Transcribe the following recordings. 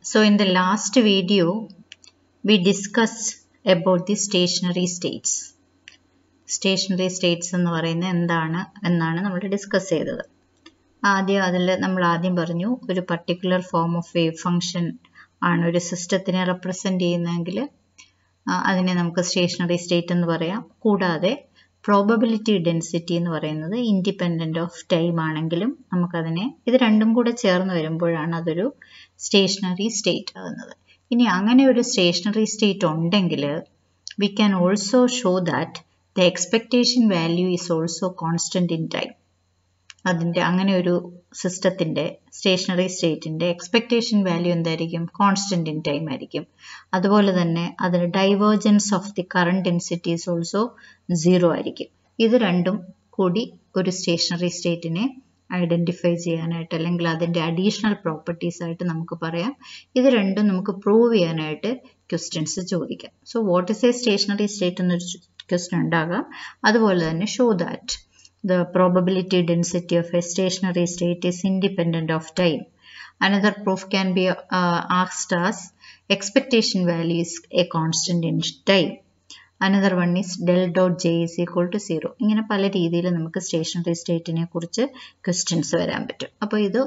So in the last video, we discussed about the stationary states. Stationary states എന്ന് പറയുന്നത് എന്താണ് എന്നാണ് നമ്മൾ ഡിസ്കസ് ചെയ്തത് ആദ്യം അതിൽ നമ്മൾ ആദ്യം പറഞ്ഞു ഒരു particular form of wave function ആണ് ഒരു സിസ്റ്റത്തിനെ റെപ്രസെൻ്റ് ചെയ്യുന്നതെങ്കിൽ അതിനെ നമുക്ക് സ്റ്റേഷനറി സ്റ്റേറ്റ് എന്ന് പറയാം കൂടാതെ പ്രോബബിലിറ്റി ഡെൻസിറ്റി എന്ന് പറയുന്നത് ഇൻഡിപെൻഡൻ്റ് ഓഫ് ടൈം ആണെങ്കിലും നമുക്കതിനെ ഇത് രണ്ടും കൂടെ ചേർന്ന് വരുമ്പോഴാണ് അതൊരു സ്റ്റേഷനറി സ്റ്റേറ്റ് ആകുന്നത് ഇനി അങ്ങനെ ഒരു സ്റ്റേഷനറി സ്റ്റേറ്റ് ഉണ്ടെങ്കിൽ we can also show that the expectation value is also constant in time അതിൻ്റെ അങ്ങനെ ഒരു സിസ്റ്റത്തിൻ്റെ സ്റ്റേഷനറി സ്റ്റേറ്റിൻ്റെ എക്സ്പെക്റ്റേഷൻ വാല്യൂ എന്തായിരിക്കും കോൺസ്റ്റൻറ്റ് ഇൻ ടൈം ആയിരിക്കും അതുപോലെ തന്നെ അതിന് divergence of the current density is also zero ആയിരിക്കും ഇത് രണ്ടും കൂടി ഒരു സ്റ്റേഷനറി സ്റ്റേറ്റിനെ ഐഡൻറ്റിഫൈ ചെയ്യാനായിട്ട് അല്ലെങ്കിൽ അതിൻ്റെ അഡീഷണൽ പ്രോപ്പർട്ടീസ് ആയിട്ട് നമുക്ക് പറയാം ഇത് രണ്ടും നമുക്ക് പ്രൂവ് ചെയ്യാനായിട്ട് ക്വസ്റ്റ്യൻസ് ചോദിക്കാം so what is a stationary state എന്നൊരു ക്വസ്റ്റ്യൻ ഉണ്ടാകാം അതുപോലെ തന്നെ show that the probability density of a stationary state is independent of time. Another proof can be uh, asked as expectation value is a constant in time. Another one is del dot J is equal to zero ഇങ്ങനെ പല രീതിയിൽ നമുക്ക് stationery സ്റ്റേറ്റിനെ കുറിച്ച് questions വരാൻ പറ്റും അപ്പോൾ ഇത്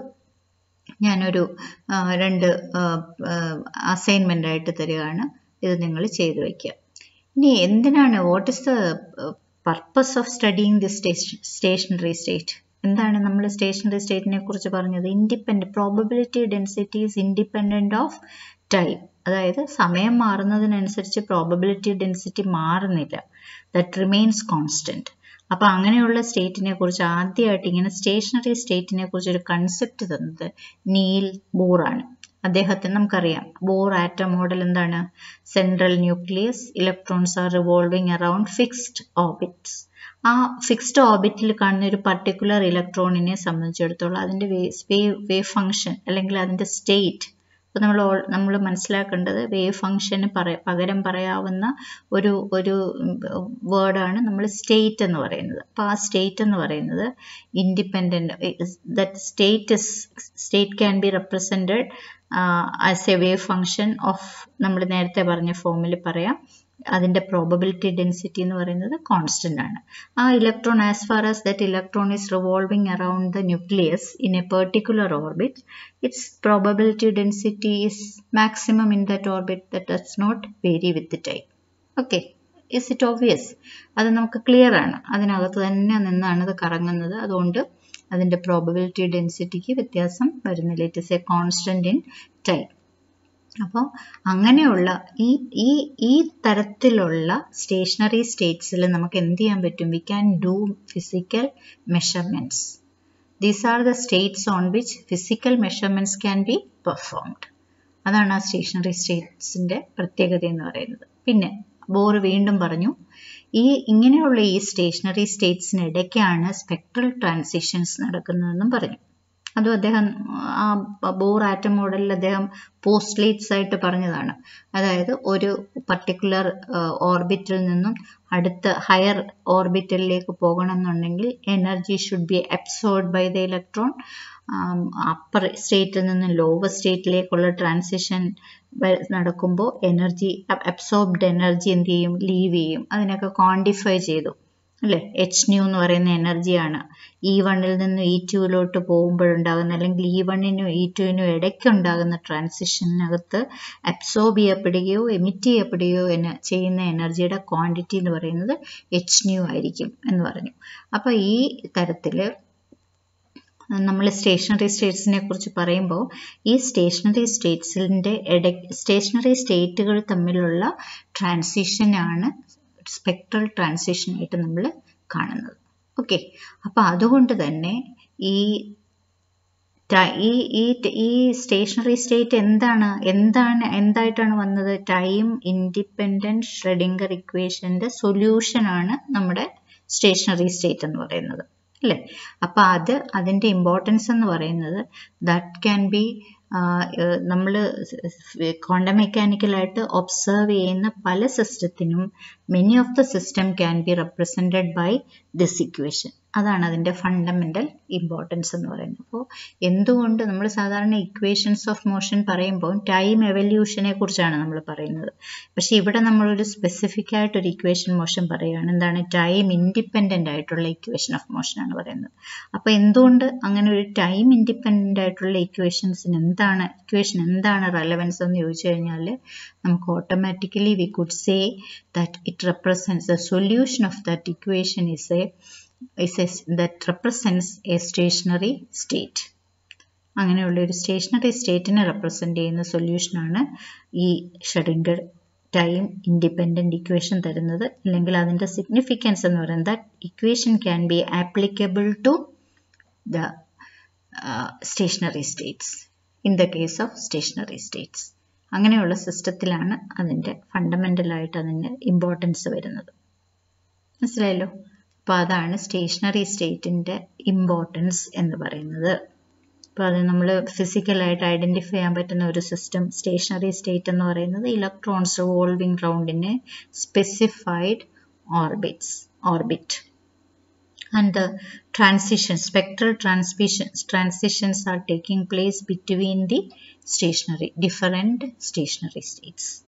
ഞാനൊരു രണ്ട് അസൈൻമെൻ്റ് ആയിട്ട് തരികയാണ് ഇത് നിങ്ങൾ ചെയ്തു വയ്ക്കുക ഇനി എന്തിനാണ് what is the purpose of studying the stationary state എന്താണ് നമ്മൾ സ്റ്റേഷനറി സ്റ്റേറ്റിനെ കുറിച്ച് പറഞ്ഞത് independent probability density is independent of time അതായത് സമയം മാറുന്നതിനനുസരിച്ച് പ്രോബബിലിറ്റി ഡെൻസിറ്റി മാറുന്നില്ല ദറ്റ് റിമെയിൻസ് കോൺസ്റ്റൻറ്റ് അപ്പോൾ അങ്ങനെയുള്ള സ്റ്റേറ്റിനെ കുറിച്ച് ആദ്യമായിട്ട് ഇങ്ങനെ സ്റ്റേഷനറി സ്റ്റേറ്റിനെ കുറിച്ച് ഒരു കൺസെപ്റ്റ് തന്നത് നീൽ ബോറാണ് അദ്ദേഹത്തിന് നമുക്കറിയാം ബോർ ആറ്റം മോഡൽ എന്താണ് central nucleus electrons are revolving around fixed orbits ആ ഫിക്സ്ഡ് ഓർബിറ്റിൽ കാണുന്ന ഒരു പർട്ടിക്കുലർ ഇലക്ട്രോണിനെ സംബന്ധിച്ചിടത്തോളം അതിൻ്റെ വേവ് വേവ് ഫംഗ്ഷൻ അല്ലെങ്കിൽ അതിൻ്റെ സ്റ്റേറ്റ് അപ്പോൾ നമ്മൾ നമ്മൾ മനസ്സിലാക്കേണ്ടത് വേവ് ഫംഗ്ഷന് പറ പകരം പറയാവുന്ന ഒരു ഒരു വേർഡാണ് നമ്മൾ സ്റ്റേറ്റ് എന്ന് പറയുന്നത് അപ്പോൾ ആ സ്റ്റേറ്റ് എന്ന് പറയുന്നത് independent that state is state can be represented as a wave function of നമ്മൾ നേരത്തെ പറഞ്ഞ ഫോമിൽ പറയാം അതിൻ്റെ പ്രോബബിലിറ്റി ഡെൻസിറ്റി എന്ന് പറയുന്നത് കോൺസ്റ്റൻ്റ് ആണ് ആ electron as far as that electron is revolving around the nucleus in a particular orbit its probability density is maximum in that orbit that does not vary with time okay is it obvious അത് നമുക്ക് clear ആണ് അതിനകത്ത് തന്നെ നിന്നാണ് ഇത് കറങ്ങുന്നത് അതുകൊണ്ട് അതിൻ്റെ പ്രോബബിലിറ്റി ഡെൻസിറ്റിക്ക് വ്യത്യാസം വരുന്നില്ല it is a constant in time അപ്പോൾ അങ്ങനെയുള്ള ഈ ഈ ഈ തരത്തിലുള്ള സ്റ്റേഷനറി സ്റ്റേറ്റ്സിൽ നമുക്ക് എന്ത് ചെയ്യാൻ പറ്റും we can do physical measurements these are the states on which physical measurements can be performed അതാണ് ആ സ്റ്റേഷനറി സ്റ്റേറ്റ്സിൻ്റെ പ്രത്യേകത എന്ന് പറയുന്നത് പിന്നെ ബോർ വീണ്ടും പറഞ്ഞു ഈ ഇങ്ങനെയുള്ള ഈ സ്റ്റേഷനറി സ്റ്റേറ്റ്സിനിടയ്ക്കാണ് സ്പെക്ട്രൽ ട്രാൻസിഷൻസ് നടക്കുന്നതെന്നും പറഞ്ഞു അതും അദ്ദേഹം ആ ബോർ ആറ്റം മോഡലിൽ അദ്ദേഹം പോസ്റ്റ്ലേറ്റ്സ് ആയിട്ട് പറഞ്ഞതാണ് അതായത് ഒരു പർട്ടിക്കുലർ ഓർബിറ്റിൽ നിന്നും അടുത്ത ഹയർ ഓർബിറ്റലിലേക്ക് പോകണമെന്നുണ്ടെങ്കിൽ energy should be absorbed by the electron upper സ്റ്റേറ്റിൽ നിന്ന് ലോവർ സ്റ്റേറ്റിലേക്കുള്ള ട്രാൻസിഷൻ നടക്കുമ്പോൾ എനർജി അബ്സോർബ്ഡ് എനർജി എന്ത് ചെയ്യും ലീവ് ചെയ്യും അതിനൊക്കെ ക്വാണ്ടിഫൈ ചെയ്തു അല്ലേ എച്ച് ന്യൂ എന്ന് പറയുന്ന എനർജിയാണ് ഇ വണ്ണിൽ നിന്ന് ഇ ടുവിലോട്ട് പോകുമ്പോഴുണ്ടാകുന്ന അല്ലെങ്കിൽ ഇ വണ്ണിനും ഇ ടുവിനും ഇടയ്ക്കുണ്ടാകുന്ന ട്രാൻസിഷനകത്ത് അബ്സോർബ് ചെയ്യപ്പെടുകയോ എമിറ്റ് ചെയ്യപ്പെടുകയോ എന്ന് ചെയ്യുന്ന എനർജിയുടെ ക്വാണ്ടിറ്റി എന്ന് പറയുന്നത് എച്ച് ന്യൂ ആയിരിക്കും എന്ന് പറഞ്ഞു അപ്പോൾ ഈ തരത്തിൽ നമ്മൾ സ്റ്റേഷനറി സ്റ്റേറ്റ്സിനെ കുറിച്ച് പറയുമ്പോൾ ഈ സ്റ്റേഷനറി സ്റ്റേറ്റ്സിൻ്റെ ഇട സ്റ്റേഷനറി സ്റ്റേറ്റുകൾ തമ്മിലുള്ള ട്രാൻസിഷനാണ് സ്പെക്ട്രൽ ട്രാൻസിഷൻ ആയിട്ട് നമ്മൾ കാണുന്നത് ഓക്കെ അപ്പോൾ അതുകൊണ്ട് തന്നെ ഈ ഈ ഈ ഈ സ്റ്റേഷനറി സ്റ്റേറ്റ് എന്താണ് എന്താണ് എന്തായിട്ടാണ് വന്നത് ടൈം ഇൻഡിപെൻഡൻറ്റ് ഷ്രെഡിങ്കർ ഇക്വേഷൻ്റെ സൊല്യൂഷനാണ് നമ്മുടെ സ്റ്റേഷനറി സ്റ്റേറ്റ് എന്ന് പറയുന്നത് അല്ലേ അപ്പോൾ അത് അതിൻ്റെ ഇമ്പോർട്ടൻസ് എന്ന് പറയുന്നത് ദാറ്റ് ക്യാൻ ബി നമ്മൾ ക്വാണ്ടം മെക്കാനിക്കലായിട്ട് ഒബ്സർവ് ചെയ്യുന്ന പല സിസ്റ്റത്തിനും many of the system can be represented by this equation അതാണ് അതിൻ്റെ ഫണ്ടമെൻ്റൽ ഇമ്പോർട്ടൻസ് എന്ന് പറയുന്നത് അപ്പോൾ എന്തുകൊണ്ട് നമ്മൾ സാധാരണ ഇക്വേഷൻസ് ഓഫ് മോഷൻ പറയുമ്പോൾ ടൈം എവല്യൂഷനെ കുറിച്ചാണ് നമ്മൾ പറയുന്നത് പക്ഷേ ഇവിടെ നമ്മളൊരു സ്പെസിഫിക് ആയിട്ടൊരു ഇക്വേഷൻ മോഷൻ പറയുകയാണ് എന്താണ് ടൈം ഇൻഡിപെൻഡൻ്റ് ആയിട്ടുള്ള ഇക്വേഷൻ ഓഫ് മോഷൻ ആണ് പറയുന്നത് അപ്പോൾ എന്തുകൊണ്ട് അങ്ങനെ ഒരു ടൈം ഇൻഡിപെൻഡൻ്റ് ആയിട്ടുള്ള ഇക്വേഷൻസിന് എന്താണ് ഇക്വേഷൻ എന്താണ് റെലവൻസ് എന്ന് ചോദിച്ചു കഴിഞ്ഞാൽ നമുക്ക് automatically we could say that it represents the solution of that equation is a is a, that represents a stationary state അങ്ങനെയുള്ള ഒരു സ്റ്റേഷനറി സ്റ്റേറ്റിനെ റെപ്രസെൻ്റ് ചെയ്യുന്ന സൊല്യൂഷനാണ് ഈ ഷെഡിങ്കർ ടൈം ഇൻഡിപെൻഡൻറ്റ് ഇക്വേഷൻ തരുന്നത് അല്ലെങ്കിൽ അതിൻ്റെ സിഗ്നിഫിക്കൻസ് എന്ന് പറയുന്നത് that equation can be applicable to the stationary states in the case of stationary states അങ്ങനെയുള്ള സിസ്റ്റത്തിലാണ് അതിൻ്റെ ഫണ്ടമെൻ്റലായിട്ട് അതിൻ്റെ ഇമ്പോർട്ടൻസ് വരുന്നത് മനസ്സിലായല്ലോ അപ്പോൾ അതാണ് സ്റ്റേഷനറി സ്റ്റേറ്റിൻ്റെ ഇമ്പോർട്ടൻസ് എന്ന് പറയുന്നത് അപ്പോൾ അത് നമ്മൾ ഫിസിക്കലായിട്ട് ഐഡൻറ്റിഫൈ ചെയ്യാൻ പറ്റുന്ന ഒരു സിസ്റ്റം സ്റ്റേഷനറി സ്റ്റേറ്റ് എന്ന് പറയുന്നത് electrons revolving round in a specified orbits orbit and the transition spectral transitions transitions are taking place between the stationary different stationary states